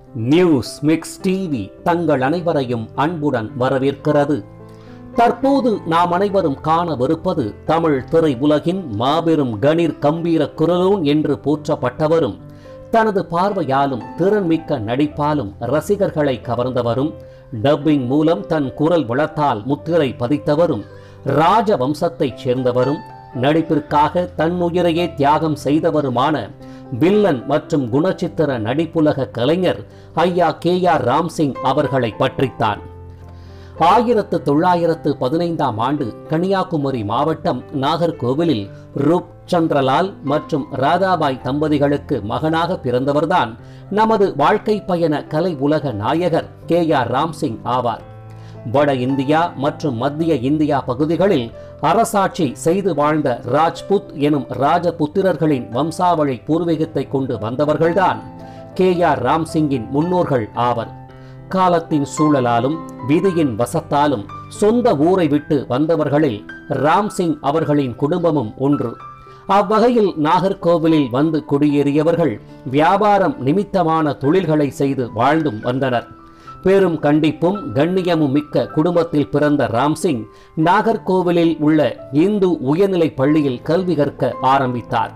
news mix TV தங்கள் அனைவரையும் அன்புடன் வரவேற்கிறது தற்போது நாம் அனைவரும் காணவிருப்பது தமிழ் திரை உலகின் மாபெரும் கணீர் கம்பீர குரலோன் என்று போற்றப்பட்டவரும் தனது பார்வையாலும் திறன்மிக்க நடிப்பாலும் ரசிகர்களை கவர்ந்தவரும் டப்பிங் மூலம் தன் குரல் வளத்தால் முத்திரை பதித்தவரும் ராஜ வம்சத்தைச் சேர்ந்தவரும் நடிப்பிற்காக தன்னுயிரையே தியாகம் செய்தவருமான வில்லன் மற்றும் குணச்சித்திர நடிப்புலக கலைஞர் ஐயா கே ஆர் ராம்சிங் அவர்களை பற்றித்தான் ஆயிரத்து தொள்ளாயிரத்து பதினைந்தாம் ஆண்டு கன்னியாகுமரி மாவட்டம் நாகர்கோவிலில் ரூப் சந்திரலால் மற்றும் ராதாபாய் தம்பதிகளுக்கு மகனாக பிறந்தவர்தான் நமது வாழ்க்கை பயண கலை உலக நாயகர் கே ஆர் ராம்சிங் ஆவார் வட இந்தியா மற்றும் மத்திய இந்தியா பகுதிகளில் அரசாட்சி செய்து வாழ்ந்த ராஜ்புத் எனும் ராஜபுத்திரர்களின் வம்சாவளி பூர்வீகத்தை கொண்டு வந்தவர்கள்தான் கே ஆர் ராம்சிங்கின் முன்னோர்கள் ஆவர் காலத்தின் சூழலாலும் விதியின் வசத்தாலும் சொந்த ஊரை விட்டு வந்தவர்களில் ராம்சிங் அவர்களின் குடும்பமும் ஒன்று அவ்வகையில் நாகர்கோவிலில் வந்து குடியேறியவர்கள் வியாபாரம் நிமித்தமான தொழில்களை செய்து வாழ்ந்தும் வந்தனர் பெரும் கண்டிப்பும் கண்ணியமும் மிக்க குடும்பத்தில் பிறந்த ராம்சிங் நாகர்கோவிலில் உள்ள இந்து உயர்நிலைப் பள்ளியில் கல்வி கற்க ஆரம்பித்தார்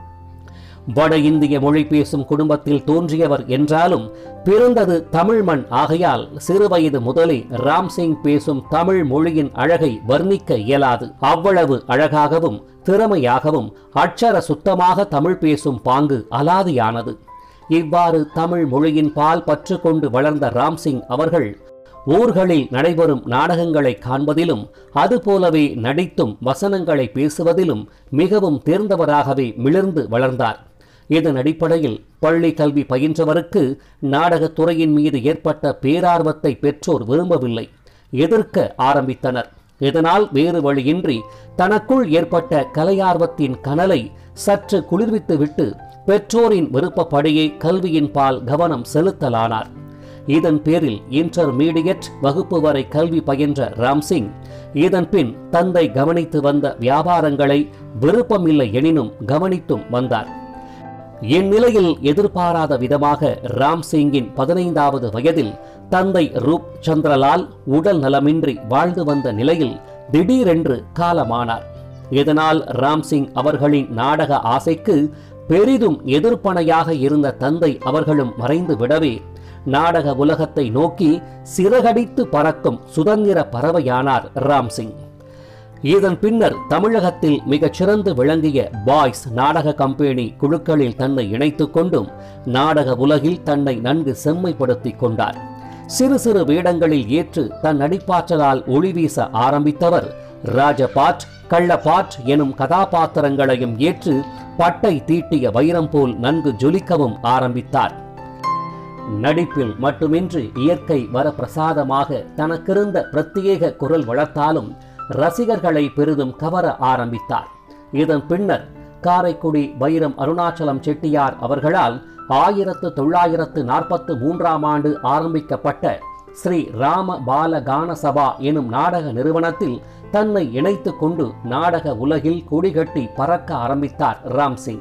வட இந்திய மொழி பேசும் குடும்பத்தில் தோன்றியவர் என்றாலும் பிறந்தது தமிழ் மண் ஆகையால் சிறுவயது முதலே ராம்சிங் பேசும் தமிழ் மொழியின் அழகை வர்ணிக்க இயலாது அவ்வளவு அழகாகவும் திறமையாகவும் அட்சர சுத்தமாக தமிழ் பேசும் பாங்கு அலாதியானது இவ்வாறு தமிழ் மொழியின் பால் பற்று கொண்டு வளர்ந்த ராம்சிங் அவர்கள் ஊர்களில் நடைபெறும் நாடகங்களை காண்பதிலும் அதுபோலவே நடித்தும் வசனங்களை பேசுவதிலும் மிகவும் தேர்ந்தவராகவே மிளிர்ந்து வளர்ந்தார் இதன் அடிப்படையில் பள்ளி கல்வி பயின்றவருக்கு நாடகத் துறையின் மீது ஏற்பட்ட பேரார்வத்தை பெற்றோர் விரும்பவில்லை எதிர்க்க ஆரம்பித்தனர் இதனால் வேறு வழியின்றி தனக்குள் ஏற்பட்ட கலையார்வத்தின் கனலை சற்று குளிர்வித்துவிட்டு பெற்றோரின் விருப்பப்படியே கல்வியின் பால் கவனம் செலுத்தலானார் இதன் பேரில் இன்டர்மீடியட் வகுப்பு வரை கல்வி பயின்ற ராம்சிங் இதன் பின் தந்தை கவனித்து வந்த வியாபாரங்களை விருப்பமில்லை எனினும் கவனித்தும் வந்தார் இந்நிலையில் எதிர்பாராத விதமாக ராம்சிங்கின் பதினைந்தாவது வயதில் தந்தை ரூப் சந்திரலால் உடல் நலமின்றி வாழ்ந்து வந்த நிலையில் திடீரென்று காலமானார் இதனால் ராம்சிங் அவர்களின் நாடக ஆசைக்கு பெரிதும் எதிர்ப்பனையாக இருந்த தந்தை அவர்களும் மறைந்து விடவே நாடக உலகத்தை நோக்கி சிறகடித்து பறக்கும் சுதந்திர பறவையானார் ராம்சிங் இதன் பின்னர் தமிழகத்தில் மிகச் சிறந்து விளங்கிய பாய்ஸ் நாடக கம்பெனி குழுக்களில் தன்னை இணைத்துக் கொண்டும் நாடக உலகில் தன்னை நன்கு செம்மைப்படுத்திக் கொண்டார் சிறு சிறு வேடங்களில் ஏற்று தன் நடிப்பாற்றலால் ஒளி வீச ஆரம்பித்தவர் ராஜபாட் கள்ளபாட் எனும் கதாபாத்திரங்களையும் ஏற்று பட்டை தீட்டிய வைரம் போல் நன்கு ஜொலிக்கவும் ஆரம்பித்தார் நடிப்பில் மட்டுமின்றி இயற்கை வரப்பிரசாதமாக தனக்கிருந்த பிரத்யேக குரல் வளர்த்தாலும் ரசிகர்களை பெரிதும் கவர ஆரம்பித்தார் இதன் பின்னர் காரைக்குடி வைரம் அருணாச்சலம் செட்டியார் அவர்களால் ஆயிரத்து தொள்ளாயிரத்து நாற்பத்து மூன்றாம் ஆண்டு ஆரம்பிக்கப்பட்ட ஸ்ரீ ராம பால கான சபா எனும் நாடக நிறுவனத்தில் தன்னை இணைத்துக் கொண்டு நாடக உலகில் கொடிகட்டி பறக்க ஆரம்பித்தார் ராம்சிங்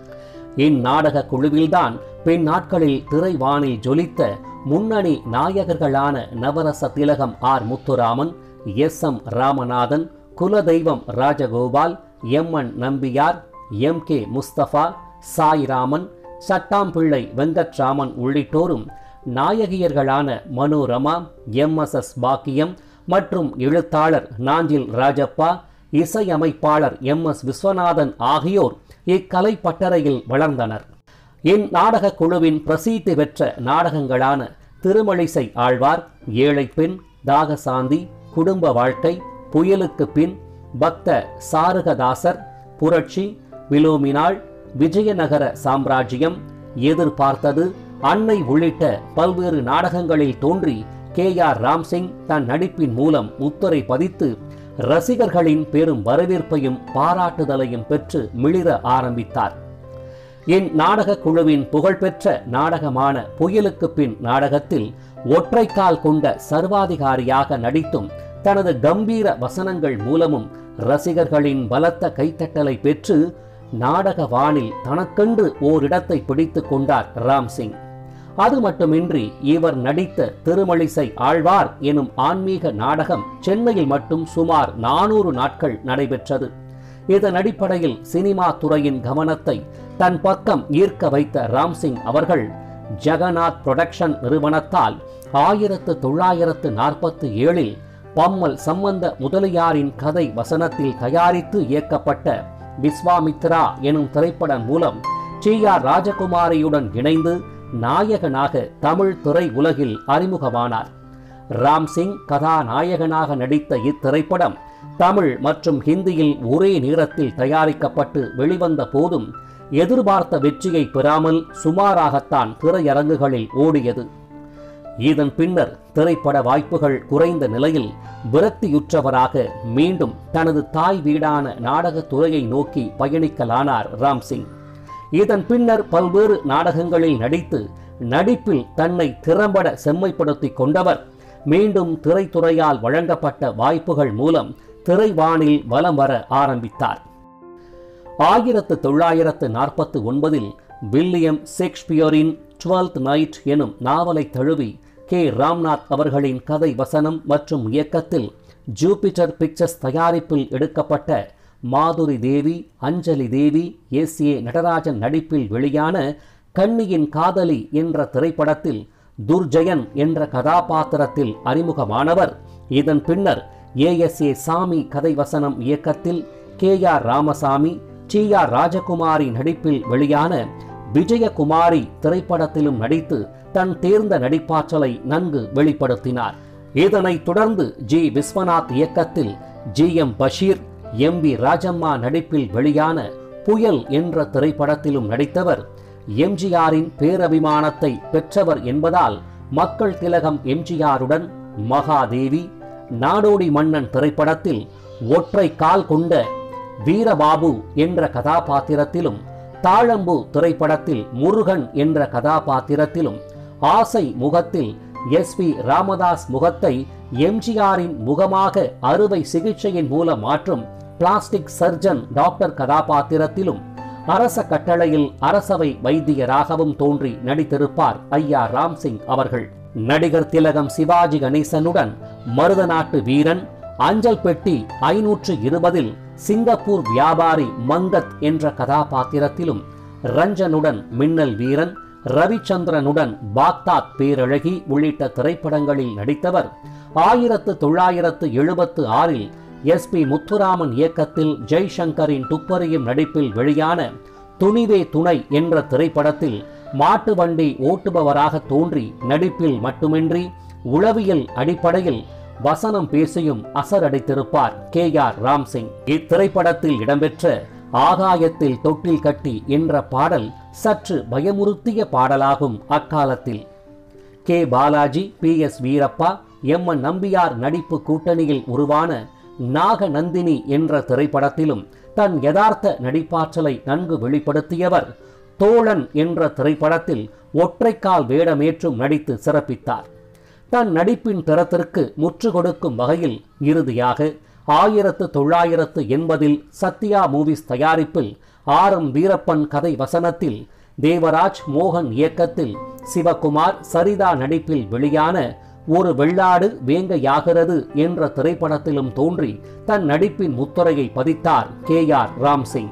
இந்நாடக குழுவில்தான் பின் நாட்களில் திரைவானில் ஜொலித்த முன்னணி நாயகர்களான Navarasa Thilagam R Muthuraman S M Ramanathan Kuladeivam Rajagopal M N Nambiar M K Mustafa Sairaman Sattampillai Venkatraman உள்ளிட்டோரும் நாயகியர்களான மனோரமா எம் எஸ் எஸ் பாக்கியம் மற்றும் எழுத்தாளர் நாஞ்சில் ராஜப்பா இசையமைப்பாளர் எம் எஸ் விஸ்வநாதன் ஆகியோர் இக்கலை பட்டறையில் வளர்ந்தனர் இந்நாடக குழுவின் பிரசித்தி பெற்ற நாடகங்களான திருமழிசை ஆழ்வார் ஏழை பெண் தாகசாந்தி குடும்ப வாழ்க்கை புயலுக்கு பின் பக்த சாருகதாசர் புரட்சி விலோமினாள் விஜயநகர சாம்ராஜ்யம் எதிர்பார்த்தது அன்னை உள்ளிட்ட பல்வேறு நாடகங்களில் தோன்றி கே ஆர் ராம்சிங் தன் நடிப்பின் மூலம் முத்திரை பதித்து ரசிகர்களின் பெரும் வரவேற்பையும் பாராட்டுதலையும் பெற்று மிளிர ஆரம்பித்தார் இந்நாடக குழுவின் புகழ்பெற்ற நாடகமான புயலுக்கு பின் நாடகத்தில் ஒற்றைக்கால் கொண்ட சர்வாதிகாரியாக நடித்தும் தனது கம்பீர வசனங்கள் மூலமும் ரசிகர்களின் பலத்த கைத்தட்டலை பெற்று நாடக வானில் தனக்கென்று ஓரிடத்தை பிடித்துக் கொண்டார் ராம்சிங் அது மட்டுமின்றி இவர் நடித்த திருமழிசை ஆழ்வார் எனும் ஆன்மீக நாடகம் சென்னையில் மட்டும் சுமார் நானூறு நாட்கள் நடைபெற்றது இதன் அடிப்படையில் சினிமா துறையின் கவனத்தை தன் பக்கம் ஈர்க்க வைத்த ராம்சிங் அவர்கள் ஜெகநாத் புரொடக்ஷன் நிறுவனத்தால் ஆயிரத்து தொள்ளாயிரத்து நாற்பத்தி ஏழில் பம்மல் சம்பந்த முதலியாரின் கதை வசனத்தில் தயாரித்து இயக்கப்பட்ட விஸ்வாமித்ரா எனும் திரைப்படம் மூலம் டி ஆர் ராஜகுமாரியுடன் இணைந்து நாயகனாக தமிழ் திரை உலகில் அறிமுகமானார் ராம்சிங் கதாநாயகனாக நடித்த இத்திரைப்படம் தமிழ் மற்றும் ஹிந்தியில் ஒரே நேரத்தில் தயாரிக்கப்பட்டு வெளிவந்த போதும் எதிர்பார்த்த வெற்றியை பெறாமல் சுமாராகத்தான் திரையரங்குகளில் ஓடியது இதன் பின்னர் திரைப்பட வாய்ப்புகள் குறைந்த நிலையில் விரக்தியுற்றவராக மீண்டும் தனது தாய் வீடான நாடகத் துறையை நோக்கி பயணிக்கலானார் ராம்சிங் இதன் பின்னர் பல்வேறு நாடகங்களில் நடித்து நடிப்பில் தன்னை திறம்பட செம்மைப்படுத்திக் கொண்டவர் மீண்டும் திரைத்துறையால் வழங்கப்பட்ட வாய்ப்புகள் மூலம் திரைவானில் வலம் வர ஆரம்பித்தார் ஆயிரத்து தொள்ளாயிரத்து நாற்பத்து ஒன்பதில் வில்லியம் ஷேக்ஸ்பியரின் டுவெல்த் நைட் எனும் நாவலை தழுவி கே ராம்நாத் அவர்களின் கதை வசனம் மற்றும் இயக்கத்தில் ஜூபிட்டர் பிக்சர்ஸ் தயாரிப்பில் எடுக்கப்பட்ட மாதுரி தேவி அஞ்சலி தேவி எஸ் ஏ நடராஜன் நடிப்பில் வெளியான கன்னியின் காதலி என்ற திரைப்படத்தில் துர்ஜயன் என்ற கதாபாத்திரத்தில் அறிமுகமானவர் இதன் பின்னர் ஏஎஸ்ஏ சாமி கதை வசனம் இயக்கத்தில் K R Ramasamy T R Rajakumari நடிப்பில் வெளியான விஜயகுமாரி திரைப்படத்திலும் நடித்து தன் தேர்ந்த நடிப்பாற்றலை நன்கு வெளிப்படுத்தினார் இதனைத் தொடர்ந்து ஜி விஸ்வநாத் இயக்கத்தில் G M Basheer M V Rajamma நடிப்பில் வெளியான புயல் என்ற திரைப்படத்திலும் நடித்தவர் எம்ஜிஆரின் பேரபிமானத்தை பெற்றவர் என்பதால் மக்கள் திலகம் எம்ஜிஆருடன் மகாதேவி நாடோடி மன்னன் திரைப்படத்தில் ஒற்றை கால் கொண்ட வீரபாபு என்ற கதாபாத்திரத்திலும் தாழம்பு திரைப்படத்தில் முருகன் என்ற கதாபாத்திரத்திலும் ஆசை முகத்தில் எஸ் பி ராமதாஸ் முகத்தை எம்ஜிஆரின் முகமாக அறுவை சிகிச்சையின் மூலம் மாற்றும் பிளாஸ்டிக் சர்ஜன் டாக்டர் கதாபாத்திரத்திலும் அரச கட்டளையில் அரசவை வைத்தியராகவும் தோன்றி நடித்திருப்பார் ஐயா ராம்சிங் அவர்கள் நடிகர் திலகம் சிவாஜி கணேசனுடன் மருதநாட்டு வீரன் அஞ்சல் பெட்டி ஐநூற்று இருபதில் சிங்கப்பூர் வியாபாரி மங்கத் என்ற கதாபாத்திரத்திலும் ரஞ்சனுடன் மின்னல் வீரன் ரவிச்சந்திரனுடன் பாக்தாத் பேரழகி உள்ளிட்ட திரைப்படங்களில் நடித்தவர் ஆயிரத்து தொள்ளாயிரத்து எழுபத்து ஆறில் எஸ் பி முத்துராமன் இயக்கத்தில் ஜெய்சங்கரின் துப்பறியும் நடிப்பில் வெளியான துணிவே துணை என்ற திரைப்படத்தில் மாட்டு வண்டி ஓட்டுபவராக தோன்றி நடிப்பில் மட்டுமின்றி உளவியல் அடிப்படையில் வசனம் பேசியும் அசரடித்திருப்பார் கே ஆர் ராம்சிங் இத்திரைப்படத்தில் இடம்பெற்ற ஆகாயத்தில் தொட்டில் கட்டி என்ற பாடல் சற்று பயமுறுத்திய பாடலாகும் அக்காலத்தில் K Balaji P S Veerappa M N Nambiar நடிப்பு கூட்டணியில் உருவான நாகநந்தினி என்ற திரைப்படத்திலும் தன் யதார்த்த நடிப்பாற்றலை நன்கு வெளிப்படுத்தியவர் தோழன் என்ற திரைப்படத்தில் ஒற்றைக்கால் வேடமேற்றும் நடித்து சிறப்பித்தார் தன் நடிப்பின் திறத்திற்கு முற்று கொடுக்கும் வகையில் இறுதியாக ஆயிரத்து தொள்ளாயிரத்து எண்பதில் சத்யா மூவிஸ் தயாரிப்பில் ஆர் எம் வீரப்பன் கதை வசனத்தில் தேவராஜ் மோகன் இயக்கத்தில் சிவகுமார் சரிதா நடிப்பில் வெளியான ஒரு வெள்ளாடு வேங்கையாகிறது என்ற திரைப்படத்திலும் தோன்றி தன் நடிப்பின் முத்திரையை பதித்தார் கே ஆர் ராம்சிங்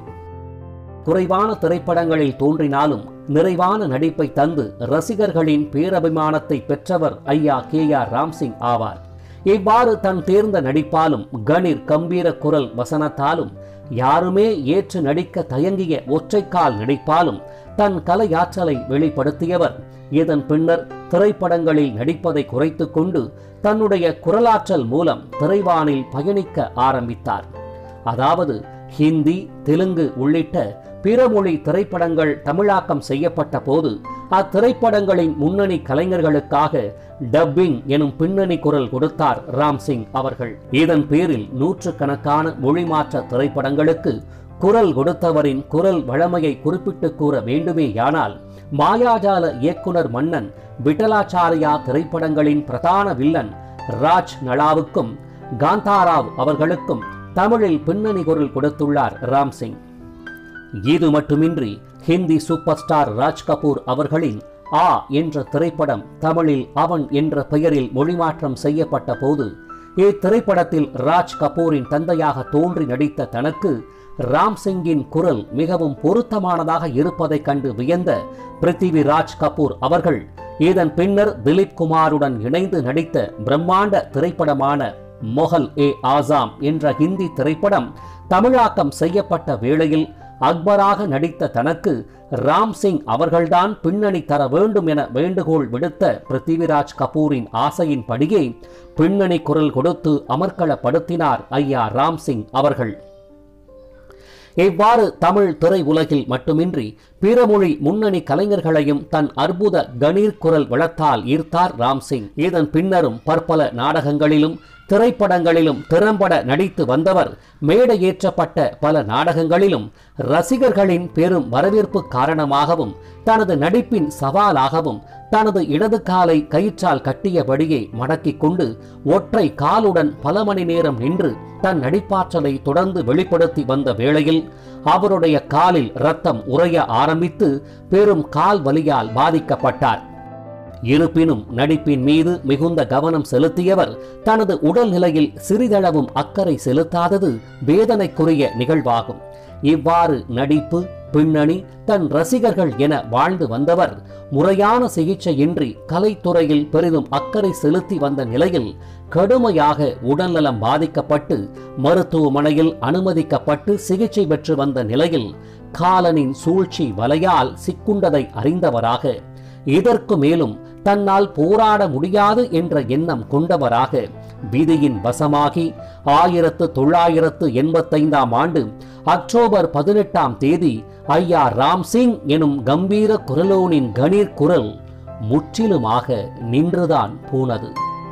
குறைவான திரைப்படங்களில் தோன்றினாலும் நிறைவான நடிப்பை தந்து ரசிகர்களின் பேரபிமானத்தை பெற்றவர் ஐயா கே ஆர் ராம்சிங் ஆவார் இவ்வாறு தன் தேர்ந்த நடிப்பாலும் கணீர் கம்பீர குரல் வசனத்தாலும் யாருமே ஏற்று நடிக்க தயங்கிய ஒற்றைக்கால் நடிப்பாலும் தன் கலையாற்றலை வெளிப்படுத்தியவர் இதன் பின்னர் திரைப்படங்களில் நடிப்பதை குறைத்துக் கொண்டு தன்னுடைய குரலாற்றல் மூலம் திரைவானில் பயணிக்க ஆரம்பித்தார் அதாவது ஹிந்தி தெலுங்கு உள்ளிட்ட பிற மொழி திரைப்படங்கள் தமிழாக்கம் செய்யப்பட்ட போது அத்திரைப்படங்களின் முன்னணி கலைஞர்களுக்காக டப்பிங் எனும் பின்னணி குரல் கொடுத்தார் ராம்சிங் அவர்கள் இதன் பேரில் நூற்றுக்கணக்கான மொழிமாற்ற திரைப்படங்களுக்கு குரல் கொடுத்தவரின் குரல் வழமையை குறிப்பிட்டு கூற வேண்டுமேயானால் மாயாஜால இயக்குனர் மன்னன் விட்டலாச்சாரியா திரைப்படங்களின் பிரதான வில்லன் ராஜ் நலாவுக்கும் காந்தாராவ் அவர்களுக்கும் தமிழில் பின்னணி குரல் கொடுத்துள்ளார் ராம்சிங் இது மட்டுமின்றி ஹிந்தி சூப்பர் ஸ்டார் ராஜ் கபூர் அவர்களின் ஆ என்ற திரைப்படம் தமிழில் அவன் என்ற பெயரில் மொழிமாற்றம் செய்யப்பட்ட போது இத்திரைப்படத்தில் ராஜ் கபூரின் தந்தையாக தோன்றி நடித்த தனக்கு ராம் சிங்கின் குரல் மிகவும் பொருத்தமானதாக இருப்பதைக் கண்டு வியந்த பிருத்திவிராஜ் கபூர் அவர்கள் இதன் பின்னர் திலீப் குமாருடன் இணைந்து நடித்த பிரம்மாண்ட திரைப்படமான மொஹல் ஏ ஆசாம் என்ற ஹிந்தி திரைப்படம் தமிழாக்கம் செய்யப்பட்ட வேளையில் அக்பராக நடித்த தனக்கு ராம் சிங் அவர்கள்தான் பின்னணி தர வேண்டும் என வேண்டுகோள் விடுத்த பிருத்திவிராஜ் கபூரின் ஆசையின்படியே பின்னணி குரல் கொடுத்து அமர்க்களப்படுத்தினார் ஐயா ராம் சிங் அவர்கள் இவ்வாறு தமிழ் திரை உலகில் மட்டுமின்றி பிற மொழி முன்னணி கலைஞர்களையும் தன் அற்புத கணீர் குரல் வளத்தால் ஈர்த்தார் ராம்சிங் இதன் பின்னரும் பற்பல நாடகங்களிலும் திரைப்படங்களிலும் திறம்பட நடித்து வந்தவர் மேடையேற்றப்பட்ட பல நாடகங்களிலும் ரசிகர்களின் பெரும் வரவேற்பு காரணமாகவும் தனது நடிப்பின் சவாலாகவும் தனது இடது காலை கயிற்றால் கட்டியபடியே மடக்கிக் கொண்டு ஒற்றை காலுடன் பல மணி நேரம் நின்று தன் நடிப்பாற்றலை தொடர்ந்து வெளிப்படுத்தி வந்த வேளையில் அவருடைய காலில் ரத்தம் உறைய ஆரம்பித்து பெரும் கால் வலியால் பாதிக்கப்பட்டார் இருப்பினும் நடிப்பின் மீது மிகுந்த கவனம் செலுத்தியவர் தனது உடல்நிலையில் சிறிதளவும் அக்கறை செலுத்தாதது வேதனைக்குரிய நிகழ்வாகும் இவ்வாறு நடிப்பு பின்னணி தன் ரசிகர்கள் என வாழ்ந்து வந்தவர் முறையான சிகிச்சையின்றி கலைத்துறையில் பெரிதும் அக்கறை செலுத்தி வந்த நிலையில் கடுமையாக உடல்நலம் பாதிக்கப்பட்டு மருத்துவமனையில் அனுமதிக்கப்பட்டு சிகிச்சை பெற்று வந்த நிலையில் காலனின் சூழ்ச்சி வலையால் சிக்குண்டதை அறிந்தவராக இதற்கு மேலும் தன்னால் போராட முடியாது என்ற எண்ணம் கொண்டவராக விதியின் வசமாகி ஆயிரத்து தொள்ளாயிரத்து எண்பத்தைந்தாம் ஆண்டு அக்டோபர் பதினெட்டாம் தேதி ஐயா ராம் சிங் எனும் கம்பீர குரலோனின் கணீர் குரல் முற்றிலுமாக நின்றுதான் போனது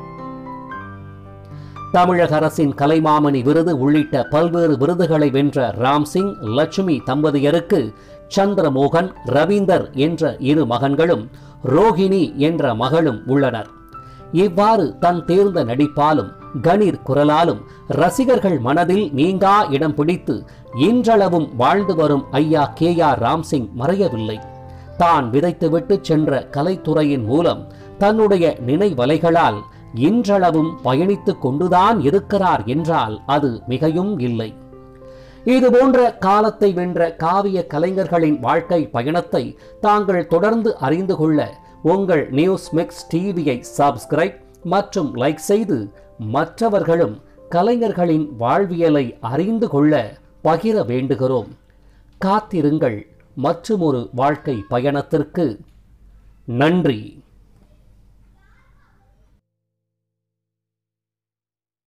தமிழக அரசின் கலைமாமணி விருது உள்ளிட்ட பல்வேறு விருதுகளை வென்ற ராம் சிங் லட்சுமி தம்பதியருக்கு சந்திரமோகன் ரவீந்தர் என்ற இரு மகன்களும் ரோஹிணி என்ற மகளும் உள்ளனர் இவ்வாறு தன் தேர்ந்த நடிப்பாலும் கணீர் குரலாலும் ரசிகர்கள் மனதில் நீங்கா இடம் பிடித்து இன்றளவும் வாழ்ந்து வரும் ஐயா கே ஆர் ராம்சிங் மறையவில்லை தான் விதைத்துவிட்டு சென்ற கலைத்துறையின் மூலம் தன்னுடைய நினைவலைகளால் இன்றளவும் பயணித்துக் கொண்டுதான் இருக்கிறார் என்றால் அது மிகையும் இல்லை இது போன்ற காலத்தை வென்ற காவிய கலைஞர்களின் வாழ்க்கை பயணத்தை தாங்கள் தொடர்ந்து அறிந்து கொள்ள உங்கள் நியூஸ் மிக்ஸ் டிவியை சப்ஸ்கிரைப் மற்றும் லைக் செய்து மற்றவர்களும் கலைஞர்களின் வாழ்வியலை அறிந்து கொள்ள பகிர வேண்டுகிறோம் காத்திருங்கள் மற்றுமொரு வாழ்க்கை பயணத்திற்கு நன்றி